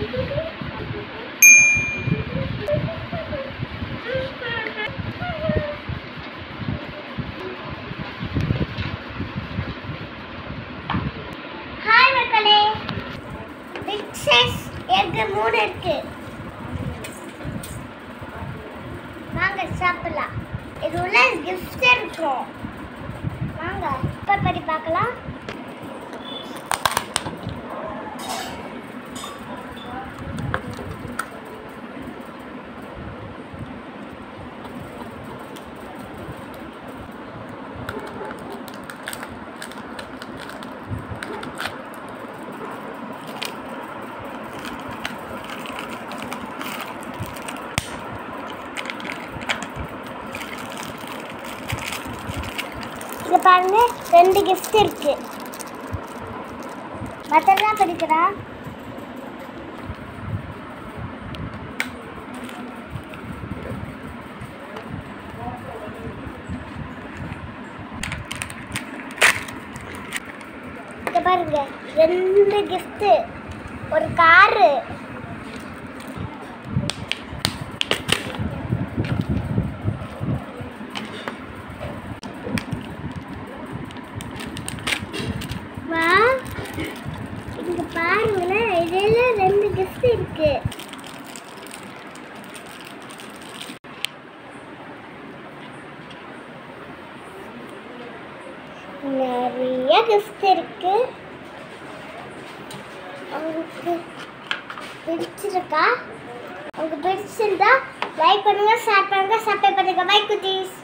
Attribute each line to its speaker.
Speaker 1: hi மக்களே big size egg மூணு இருக்கு வாங்க சாப்பிடலாம் இது உள்ள கிஃப்ட் இருக்கும் வாங்க இப்போ படி பார்க்கலாம் இங்க பாருங்க ரெண்டு கிஃப்ட் இருக்கு மற்றெல்லாம் படிக்கிறா இங்க பாருங்க ரெண்டு கிஃப்ட் ஒரு காரு வா இங்க பாருங்களேன் இதுல ரெண்டு கிஃப்ட் இருக்கு நிறைய கிஃப்ட் இருக்கு உங்களுக்கு பிடிச்சிருக்கா உங்களுக்கு பிடிச்சிருந்தா லைக் பண்ணுங்க ஷேர் பண்ணுங்க சப்ஸ்கிரைப் பண்ணுங்க பை குட்டீஸ்